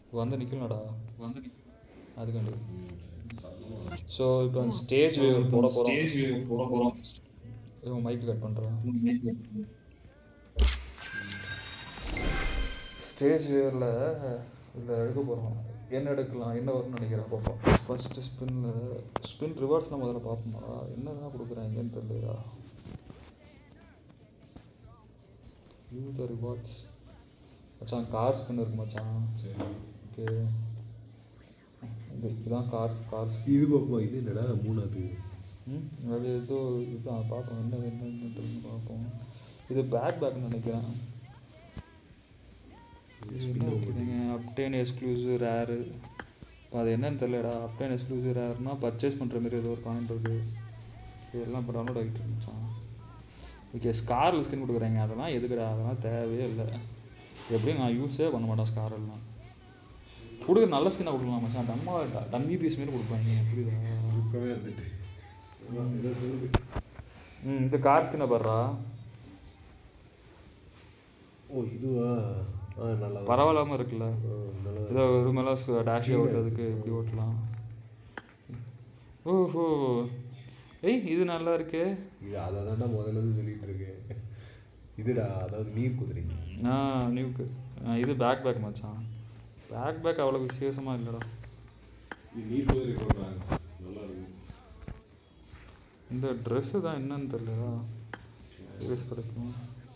வந்து நிற்கலடா வந்து அதுக்காண்டி ஸோ இப்போ ஸ்டேஜ் வேவ் போட போகிறோம் ஸ்டேஜ் வேவ் போட போகிறோம் இவன் மைக்கு கட் பண்ணுறான் ஸ்டேஜ் வேரில் இதில் எடுக்க போகிறோம் என்ன எடுக்கலாம் என்ன வரும்னு நினைக்கிறேன் பார்ப்போம் ஃபஸ்ட்டு ஸ்பின்னில் ஸ்பின் ரிவார்ட்ஸ்லாம் முதல்ல பார்ப்போமா என்ன தான் கொடுக்குறாங்கன்னு தெரியலையா யூ த ரிவார்ட்ஸ் மச்சான் கார் ஸ்பின் இருக்கு மச்சான் ஓகே இது இதுதான் கார்ஸ் கார்ஸ் இது பார்ப்போம் இது என்னடா மூணாவது ம் அது ஏதோ இதுதான் பார்ப்போம் என்ன என்னன்னு பார்ப்போம் இது பேக் பேக்னு நினைக்கிறேன் இது என்ன வைக்கிறீங்க அப்டேன் எக்ஸ்க்ளூசிவ் ரேரு இப்போ அது என்னன்னு தெரியலடா அப்டேன் எக்ஸ்க்ளூசிவ் ரேர்னா பர்ச்சேஸ் பண்ணுற மாதிரி ஏதோ ஒரு காயின் இருக்குது இதெல்லாம் இப்போ டவுன்லோட் ஆகிட்டு இருந்துச்சான் ஓகே ஸ்காரில் ஸ்கின் கொடுக்குறாங்க அதெல்லாம் எதுக்குடா அதெல்லாம் தேவையே இல்லை எப்படியும் நான் யூஸே பண்ண மாட்டேன் ஸ்காரெல்லாம் கொடுக்குற நல்ல ஸ்கின்னாக கொடுக்கலாம் மச்சான் டம்மா டம்மி பீஸ் மாரி கொடுப்பாங்க புரியுதா தூக்கமே இருந்துட்டு ஏதோ சொல்லுது ம் இந்த கார் ஸ்கின்னை பாடுறா ஓ இதுவா ஆ நல்லா பரவாயில்லாமல் இருக்குல்ல நல்லா ஏதோ ஒரு மேலே டேஷ் ஓட்டுறதுக்கு இப்படி ஓட்டலாம் ஓஹோ ஏய் இது நல்லா இருக்கே இது அதை தான்டா முதல்ல இருந்து சொல்லிட்டு இருக்கேன் இதுடா அதாவது நீர் குதிரை ஆ நியூக்கு இது பேக் பேக் மச்சான் பேக் பேக் அவ்வளோ விசேஷமாக இல்லைடா இது நீர் குதிரை போடுறாங்க நல்லா இருக்கும் இந்த ட்ரெஸ்ஸு தான் என்னன்னு தெரியலடா யூஸ் கிடைக்கும்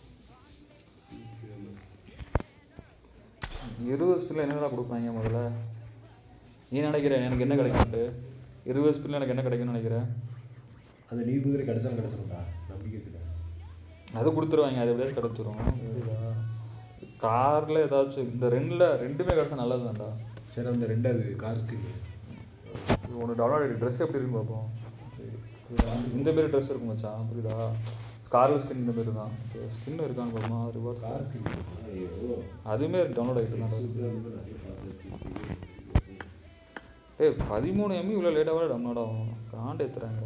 இருபது ஸ்பின்ல என்னடா கொடுப்பாங்க முதல்ல நீ நினைக்கிற எனக்கு என்ன கிடைக்கும்ட்டு இருபது ஸ்பின்ல எனக்கு என்ன கிடைக்கும்னு நினைக்கிறேன் அந்த நீர் குதிரை கிடைச்சாலும் கிடைச்சிரும்டா நம்பிக்கை இருக்குடா அது கொடுத்துருவாங்க அது எப்படியாச்சும் கிடச்சிரும் காரில் ஏதாச்சும் இந்த ரெண்டில் ரெண்டுமே கிடச்சா நல்லது தான்டா சரி அந்த ரெண்டாவது கார் ஸ்கின் ஒன்று டவுன்லோட் ட்ரெஸ் எப்படி இருக்குன்னு பார்ப்போம் புரியுதா? இந்த மாரி ட்ரெஸ் இருக்கும் மச்சான் புரியுதா ஸ்கார்ல ஸ்கின் இந்த மாரி தான் ஸ்கின் இருக்கான்னு பார்ப்போமா ரிவர்ஸ் கார் ஸ்கின் ஐயோ அதுவுமே டவுன்லோட் ஆகிட்டு தான் ஏய் பதிமூணு எம்பி இவ்வளோ லேட்டாக டவுன்லோட் ஆகும் காண்டு ஏற்றுறாங்கடா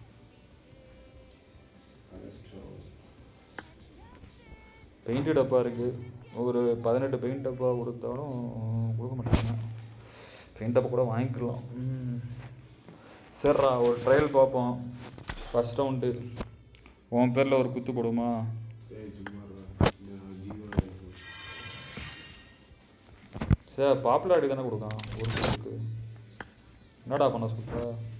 பெயிண்ட் டப்பா இருக்குது ஒரு பதினெட்டு பெயிண்ட் டப்பா கொடுத்தாலும் கொடுக்க மாட்டாங்க பெயிண்ட் டப்பா கூட வாங்கிக்கலாம் ம். சரிடா ஒரு ட்ரையல் பார்ப்போம் ஃபஸ்ட் ரவுண்டு உன் பேரில் ஒரு குத்து போடுமா சரி பாப்புலாரிட்டி தானே கொடுக்கான் ஒரு குத்துக்கு என்னடா பண்ண சொல்ற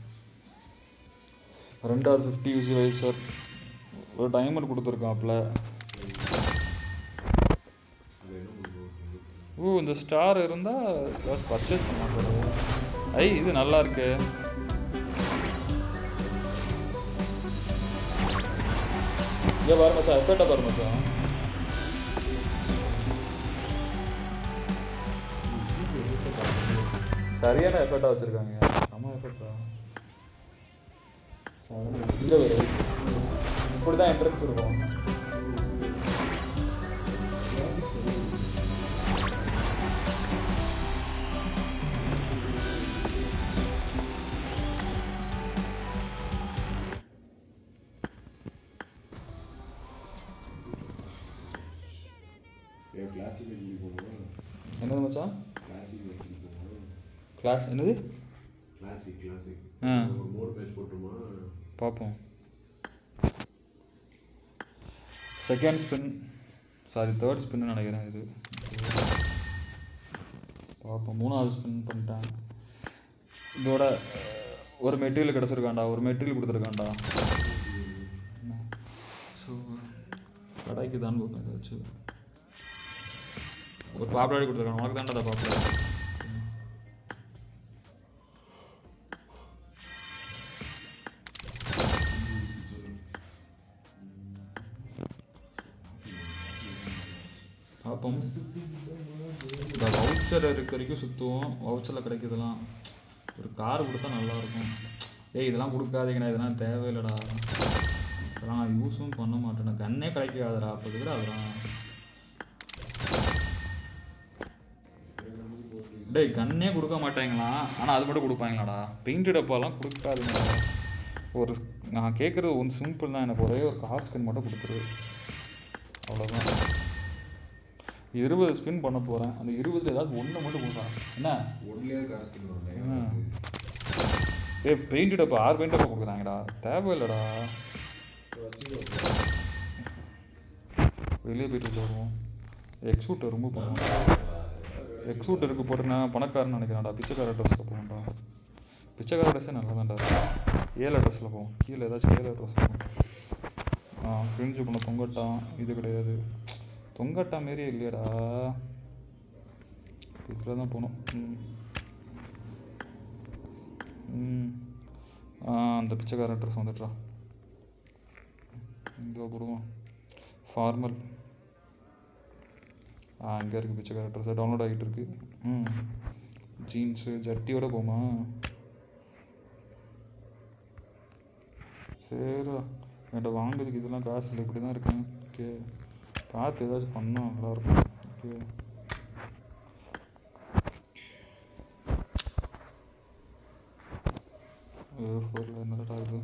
ரெண்டாவது ஃபிஃப்டி யூசி வைசர் ஒரு டைமண்ட் கொடுத்துருக்காப்ல ஓ இந்த ஸ்டார் இருந்தால் ஏதாவது பர்ச்சேஸ் பண்ண போகிறோம் ஐ இது நல்லா இருக்கு இங்கே பாரு மச்சான் எஃபெக்டாக பாரு மச்சான் சரியான எஃபெக்டாக வச்சுருக்காங்க செம்ம எஃபெக்டா இங்கே வரும் இப்படி தான் என்ட்ரன்ஸ் இருக்கும் கிளாசிக் வச்சுட்டு போகணும் என்னது மச்சான் கிளாசிக் வச்சுட்டு போகணும் கிளாஸ் என்னது கிளாசிக் கிளாசிக் ஆ. ஒரு மூணு மேட்ச் போட்டுருமா பார்ப்போம் செகண்ட் ஸ்பின் சாரி தேர்ட் ஸ்பின்னு நினைக்கிறேன் இது பார்ப்போம் மூணாவது ஸ்பின் பண்ணிட்டேன் இதோட அஹ், ஒரு மெட்டீரியல் கிடச்சிருக்காண்டா ஒரு மெட்டீரியல் கொடுத்துருக்காண்டா ஸோ கடைக்கு தான் பார்ப்பேன் ஏதாச்சும் ஒரு பாப்புலாரி கொடுத்துருக்காங்க உனக்கு தான்டா பாப்புலாரி பார்ப்போம் இந்த வவுச்சர் இருக்க வரைக்கும் சுற்றுவோம் வவுச்சரில் கிடைக்கிறதுலாம் ஒரு கார் கொடுத்தா நல்லா இருக்கும் ஏய் இதெல்லாம் கொடுக்காதீங்கடா இதெல்லாம் தேவையில்லடா இதெல்லாம் நான் யூஸும் பண்ண மாட்டேன் கண்ணே கிடைக்காதடா அப்போ கூட அதெல்லாம் டேய் கண்ணே கொடுக்க மாட்டாங்களா ஆனால் அது மட்டும் கொடுப்பாங்களாடா பெயிண்ட் டப்பாலாம் கொடுக்காதீங்கடா ஒரு நான் கேட்குறது ஒன்று சிம்பிள் தான் எனக்கு ஒரே ஒரு கார் ஸ்கின் மட்டும் கொடுத்துரு அவ்வளோதான் இருபது ஸ்பின் பண்ண போகிறேன் அந்த இருபதுல ஏதாவது ஒன்று மட்டும் கொடுக்கலாம் என்ன ஒன்லேயே கார் ஸ்கின் ஆ. வரும் ஏ பெயிண்ட் டப்பா ஆறு பெயிண்ட் டப்பா கொடுக்குறாங்கடா தேவையில்லடா வெளியே போயிட்டு உள்ள வருவோம் எக்ஸூட்டை ரொம்ப பண்ணுவோம் எக்ஸூட் இருக்கு போட்டு நான் பணக்காரன்னு நினைக்கிறேன்டா பிச்சைக்கார ட்ரெஸ்ஸில் போகணும்டா பிச்சைக்கார ட்ரெஸ்ஸே நல்லா தான்டா ஏழை ட்ரெஸ்ஸில் போவோம் கீழே ஏதாச்சும் ஏழை ட்ரெஸ் ஆ கிழிஞ்சு பண்ண தொங்கட்டான் இது கிடையாது தொங்கட்டா மாரியே இல்லையடா இதில் தான் போகணும் ம் ம் ஆ அந்த பிச்சைக்காரன் ட்ரெஸ் வந்துட்டுறா இங்கே கொடுவோம் ஃபார்மல் ஆ இங்கே இருக்குது பிச்சைக்கார ட்ரெஸ் டவுன்லோட் ஆகிட்டு இருக்கு ம் ஜீன்ஸு ஜட்டியோட போமா சரிடா என்கிட்ட வாங்குறதுக்கு இதெல்லாம் காசு இல்லை இப்படி தான் இருக்கேன் ஓகே பார்த்து ஏதாச்சும் பண்ணால் நல்லாயிருக்கும் ஓகே ஃபோரில் என்னடா இது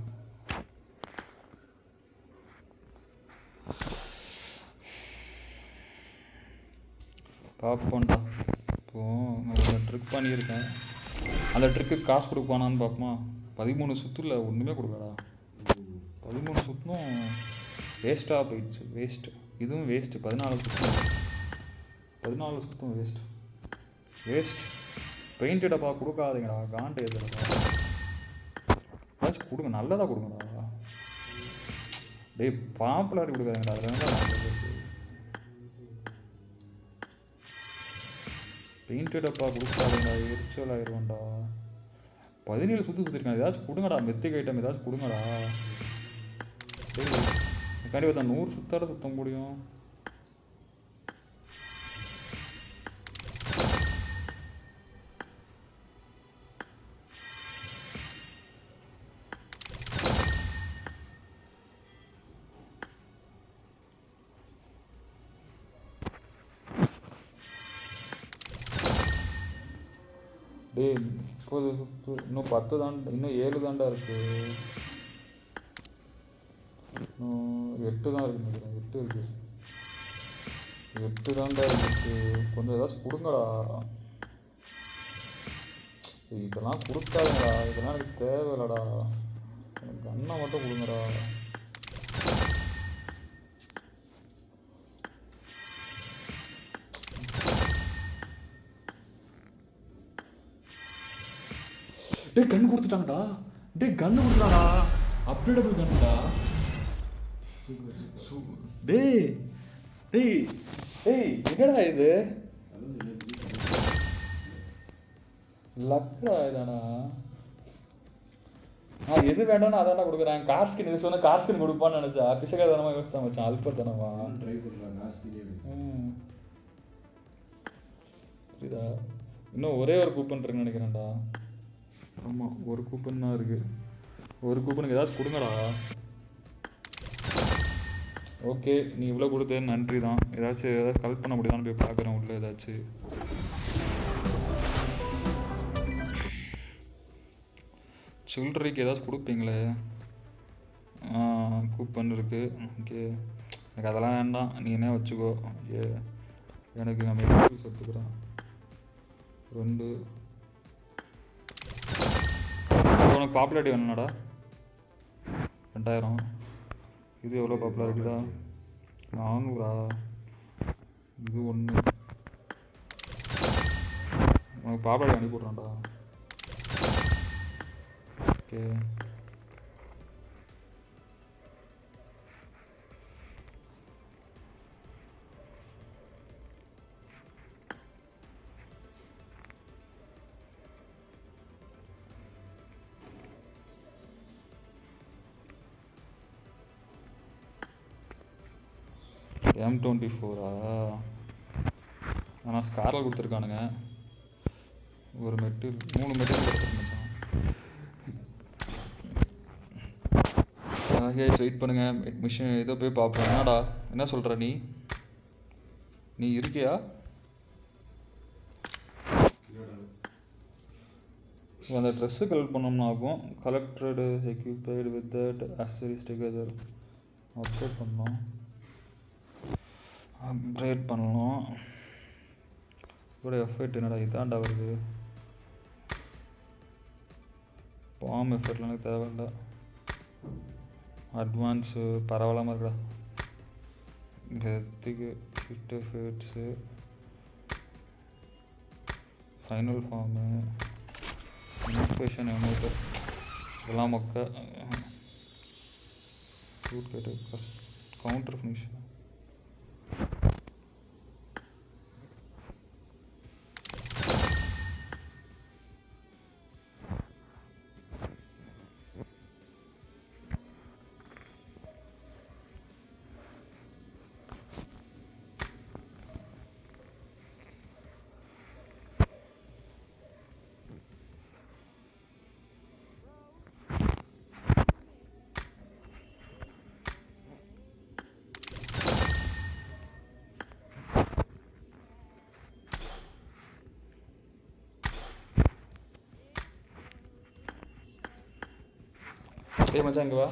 பார்ப்போம்டா இப்போ நான் ட்ரிக் பண்ணியிருக்கேன் அந்த ட்ரிக்கு காசு கொடுப்பானான்னு பார்ப்போமா பதிமூணு சுற்றுல ஒன்றுமே கொடுக்கடா பதிமூணு சுற்றும் வேஸ்ட்டாக போயிடுச்சு வேஸ்ட்டு இதுவும் வேஸ்ட்டு பதினாலு சுற்றும் பதினாலு சுற்றும் வேஸ்ட் வேஸ்ட் பெயிண்ட் டப்பா கொடுக்காதீங்கடா காண்டு எதுலடா ஏதாச்சும் கொடுங்க நல்லதாக கொடுங்கடா டேய் பாப்புலாரிட்டி கொடுக்காதீங்கடா அதில் என்ன நல்லது இருக்கு பெயிண்ட் டப்பா கொடுக்காதீங்கடா எரிச்சல் ஆயிடுவான்டா பதினேழு சுற்று சுற்றிருக்கான் ஏதாச்சும் கொடுங்கடா மெத்திக் ஐட்டம் ஏதாச்சும் கொடுங்கடா டேய் கண்டிப்பாக நூறு சுத்தாட சுத்த முடியும் டேய் முப்பது சுத்து இன்னும் பத்து தான் இன்னும் ஏழு தாண்டா இருக்கு இன்னும் எட்டு தான் இருக்கு நினைக்கிறேன் எட்டு இருக்கு எட்டு தாண்டா இருக்கு கொஞ்சம் ஏதாச்சும் கொடுங்கடா ஏய், இதெல்லாம் கொடுக்காதீங்கடா இதெல்லாம் எனக்கு தேவையில்லடா எனக்கு கண்ணை மட்டும் கொடுங்கடா டேய் கன் கொடுத்துட்டாங்கடா டேய் கன்னு கொடுத்துட்டாடா அப்டேட்டபிள் கன்னுடா டேய் டேய் டேய் என்னடா இது லக்கடா இதானா ஆ எது வேண்டாம்னு அதான்டா கொடுக்குறேன் கார் ஸ்கின் இது சொன்ன கார் ஸ்கின் கொடுப்பான்னு நினைச்சா பிசகாதனமா யோசித்தான் மச்சான் அல்பத்தனமா ட்ரை பண்ணுறான் கார் ஸ்கின் ம். புரியுதா இன்னும் ஒரே ஒரு கூப்பன் இருக்குன்னு நினைக்கிறேன்டா ஆமாம் ஒரு கூப்பன் தான் இருக்கு ஒரு கூப்பனுக்கு ஏதாச்சும் கொடுங்கடா ஓகே நீ இவ்வளோ கொடுத்தது நன்றி தான் ஏதாச்சும் ஏதாச்சும் கலெக்ட் பண்ண முடியுதான்னு போய் பார்க்குறேன் உள்ள ஏதாச்சும் சில்லறைக்கு ஏதாச்சும் கொடுப்பீங்களே கூப்பன் இருக்கு ஓகே எனக்கு அதெல்லாம் வேண்டாம் நீ என்ன வச்சுக்கோ ஓகே எனக்கு நான் மெடிக்கல்ஸ் எடுத்துக்கிறேன் ரெண்டு உனக்கு பாப்புலாரிட்டி வேணும்னாடா ரெண்டாயிரம் இது எவ்வளோ பாப்புலாரிட்டிடா நானூறா இது ஒன்று உனக்கு பாப்புலாரிட்டி அனுப்பி விட்றான்டா ஓகே எம் டுவெண்ட்டி ஃபோரா ஆனால் ஸ்காரில் கொடுத்துருக்கானுங்க ஒரு மெட்டீரியல் மூணு மெட்டீரியல் கொடுத்துருந்துச்சான் ஹேஸ் வெயிட் பண்ணுங்க மிஷின் இதை போய் பார்ப்போம் என்னடா என்ன சொல்கிற நீ நீ இருக்கியா அந்த ட்ரெஸ்ஸு கலெக்ட் பண்ணோம்னா ஆகும் collected equipped with that asterisk together update பண்ணோம் அப்கிரேட் பண்ணலாம் இதோட எஃபெக்ட் என்னடா இதாண்டா வருது பாம் எஃபெக்ட்லாம் எனக்கு தேவையில்ல அட்வான்ஸு பரவாயில்லாமல் இருக்குடா டெத்துக்கு fit effects final form inspection amount இதெல்லாம் மொக்க ரூட் கேட்டு கவுண்டர் ஃபினிஷ் டேய் மச்சான் இங்கே வா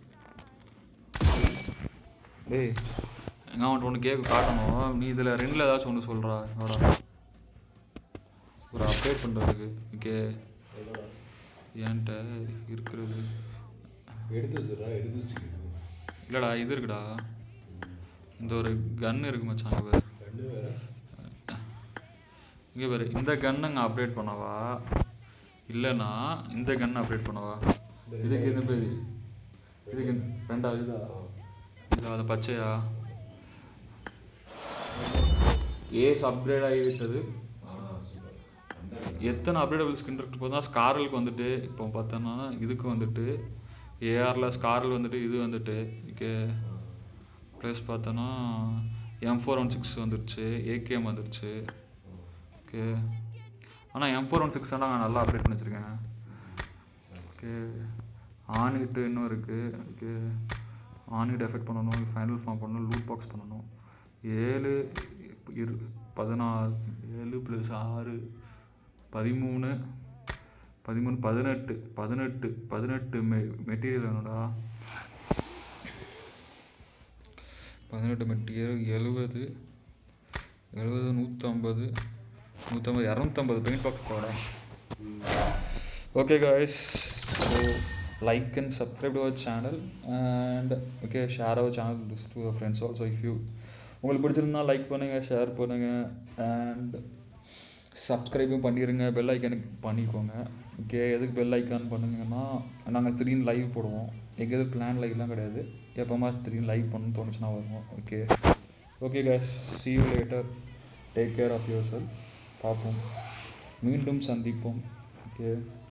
டேய் எங்க அவன்கிட்ட ஒன்று கேக்கு காட்டணும் நீ இதில் ரெண்டில் ஏதாச்சும் ஒன்று சொல்கிறா என்னோட ஒரு அப்டேட் பண்ணுறதுக்கு ஓகே என்கிட்ட இருக்கிறது எடுத்து வச்சுடா எடுத்து வச்சுக்கிட்டு இல்லைடா இது இருக்குடா இந்த ஒரு கன் இருக்கு மச்சான் அங்கே பாரு ரெண்டு வேற இங்கே பாரு இந்த கன் அங்கே அப்டேட் பண்ணவா இல்லைன்னா இந்த கன் அப்டேட் பண்ணவா இதுக்கு என்ன பேர் இதுக்கு ரெண்டா இதா இல்லை அது பச்சையா ஏஸ் அப்கிரேட் ஆகிவிட்டது ஆ சூப்பர் அந்த எத்தனை அப்கிரேடபிள் ஸ்கின் இருக்கு பார்த்தா ஸ்காரலுக்கு வந்துட்டு இப்போ பார்த்தோன்னா இதுக்கு வந்துட்டு ஏஆரில் ஸ்காரல் வந்துட்டு இது வந்துட்டு ஓகே ப்ளஸ் பார்த்தோன்னா எம் ஃபோர் ஒன் சிக்ஸ் வந்துருச்சு ஏகேஎம் வந்துருச்சு ஓகே ஆனால் எம் ஃபோர் ஒன் சிக்ஸ் தான் நான் நல்லா அப்டேட் பண்ணி வச்சுருக்கேன் ஓகே ஆன்கிட்டு இன்னும் இருக்குது ஓகே ஆன்கிட்ட எஃபெக்ட் பண்ணணும் ஃபைனல் ஃபார்ம் பண்ணணும் லூட் பாக்ஸ் பண்ணணும் ஏழு இரு பதினாறு ஏழு ப்ளஸ் ஆறு பதிமூணு பதிமூணு பதினெட்டு பதினெட்டு பதினெட்டு மெ மெட்டீரியல் வேணும்டா பதினெட்டு மெட்டீரியல் எழுபது எழுபது நூற்றம்பது நூற்றம்பது இரநூத்தம்பது பெயிண்ட் பாக்ஸ் போடா okay guys so like and subscribe to our channel and okay share our channel to your friends also if you உங்களுக்கு பிடிச்சிருந்தா லைக் பண்ணுங்கள் ஷேர் பண்ணுங்கள் அண்ட் சப்ஸ்கிரைபும் பண்ணிடுங்க பெல் ஐக்கானுக்கு பண்ணிக்கோங்க ஓகே எதுக்கு பெல் ஐக்கான் பண்ணுங்கன்னா நாங்கள் திடீர்னு லைவ் போடுவோம் எங்கள் எது பிளான் லைவ்லாம் கிடையாது எப்போமா திடீர்னு லைவ் பண்ணணும்னு தோணுச்சுன்னா வருவோம் okay okay guys see you later take care of your self பார்ப்போம் மீண்டும் சந்திப்போம் ஓகே